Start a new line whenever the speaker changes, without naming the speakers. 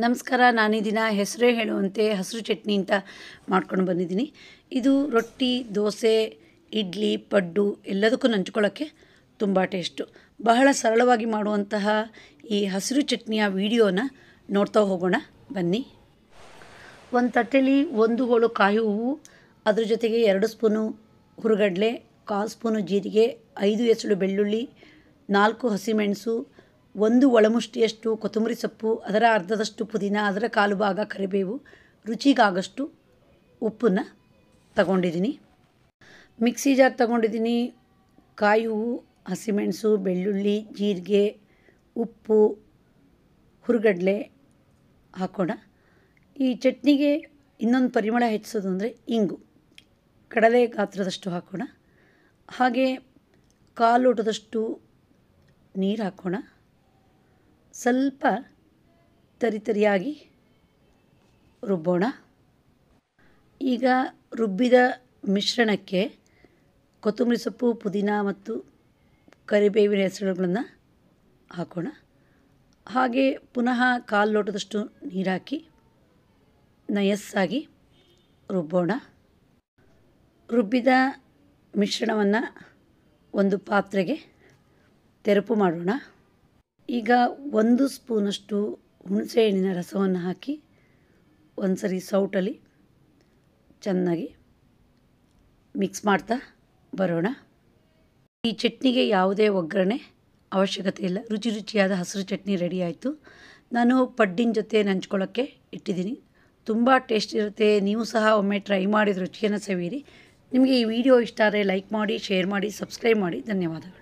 ನಮಸ್ಕಾರ ನಾನು ಈ ದಿನ ಹೆಸರೇ ಹೇಳುವಂತೆ ಹಸಿರು ಚಟ್ನಿ ಅಂತ ಮಾಡ್ಕೊಂಡು ಬಂದಿದ್ದೀನಿ ಇದು ರೊಟ್ಟಿ ದೋಸೆ ಇಡ್ಲಿ ಪಡ್ಡು ಎಲ್ಲದಕ್ಕೂ ನಂಚ್ಕೊಳ್ಳೋಕ್ಕೆ ತುಂಬ ಟೇಸ್ಟು ಬಹಳ ಸರಳವಾಗಿ ಮಾಡುವಂತಹ ಈ ಹಸಿರು ಚಟ್ನಿಯ ವಿಡಿಯೋನ ನೋಡ್ತಾ ಹೋಗೋಣ ಬನ್ನಿ ಒಂದು ತಟ್ಟೆಲಿ ಒಂದು ಹೋಳು ಕಾಯಿ ಹೂವು ಅದ್ರ ಜೊತೆಗೆ ಎರಡು ಸ್ಪೂನು ಹುರುಗಡ್ಲೆ ಕಾಲು ಸ್ಪೂನು ಜೀರಿಗೆ ಐದು ಎಸಳು ಬೆಳ್ಳುಳ್ಳಿ ನಾಲ್ಕು ಹಸಿಮೆಣಸು ಒಂದು ಒಳಮುಷ್ಟಿಯಷ್ಟು ಕೊತ್ತಂಬರಿ ಸೊಪ್ಪು ಅದರ ಅರ್ಧದಷ್ಟು ಪುದೀನ ಅದರ ಕಾಲು ಭಾಗ ಕರಿಬೇವು ರುಚಿಗಾಗಷ್ಟು ಉಪ್ಪನ್ನು ತಗೊಂಡಿದ್ದೀನಿ ಮಿಕ್ಸಿ ಜಾರ್ ತಗೊಂಡಿದ್ದೀನಿ ಕಾಯಿ ಹೂವು ಹಸಿಮೆಣಸು ಬೆಳ್ಳುಳ್ಳಿ ಜೀರಿಗೆ ಉಪ್ಪು ಹುರುಗಡ್ಲೆ ಹಾಕೋಣ ಈ ಚಟ್ನಿಗೆ ಇನ್ನೊಂದು ಪರಿಮಳ ಹೆಚ್ಚಿಸೋದು ಅಂದರೆ ಇಂಗು ಕಡಲೆ ಗಾತ್ರದಷ್ಟು ಹಾಕೋಣ ಹಾಗೆ ಕಾಲು ಲೋಟದಷ್ಟು ನೀರು ಹಾಕೋಣ ಸ್ವಲ್ಪ ತರಿತರಿಯಾಗಿ ರುಬ್ಬೋಣ ಈಗ ರುಬ್ಬಿದ ಮಿಶ್ರಣಕ್ಕೆ ಕೊತ್ತಂಬರಿ ಸೊಪ್ಪು ಪುದೀನ ಮತ್ತು ಕರಿಬೇವಿನ ಹೆಸರುಗಳನ್ನು ಹಾಕೋಣ ಹಾಗೆ ಪುನಃ ಕಾಲು ಲೋಟದಷ್ಟು ನೀರು ಹಾಕಿ ನಯಸ್ಸಾಗಿ ರುಬ್ಬೋಣ ರುಬ್ಬಿದ ಮಿಶ್ರಣವನ್ನು ಒಂದು ಪಾತ್ರೆಗೆ ತೆರಪು ಮಾಡೋಣ ಈಗ ಒಂದು ಸ್ಪೂನಷ್ಟು ಹುಣಸೆಹಣ್ಣಿನ ರಸವನ್ನು ಹಾಕಿ ಒಂದು ಸರಿ ಸೌಟಲ್ಲಿ ಚೆನ್ನಾಗಿ ಮಿಕ್ಸ್ ಮಾಡ್ತಾ ಬರೋಣ ಈ ಚಟ್ನಿಗೆ ಯಾವುದೇ ಒಗ್ಗರಣೆ ಅವಶ್ಯಕತೆ ಇಲ್ಲ ರುಚಿ ರುಚಿಯಾದ ಹಸಿರು ಚಟ್ನಿ ರೆಡಿ ಆಯಿತು ನಾನು ಪಡ್ಡಿನ ಜೊತೆ ನಂಚ್ಕೊಳ್ಳೋಕ್ಕೆ ಇಟ್ಟಿದ್ದೀನಿ ತುಂಬ ಟೇಸ್ಟ್ ಇರುತ್ತೆ ನೀವು ಸಹ ಒಮ್ಮೆ ಟ್ರೈ ಮಾಡಿದ ರುಚಿಯನ್ನು ಸವಿಯಿರಿ ನಿಮಗೆ ಈ ವಿಡಿಯೋ ಇಷ್ಟ ಆದರೆ ಲೈಕ್ ಮಾಡಿ ಶೇರ್ ಮಾಡಿ ಸಬ್ಸ್ಕ್ರೈಬ್ ಮಾಡಿ ಧನ್ಯವಾದಗಳು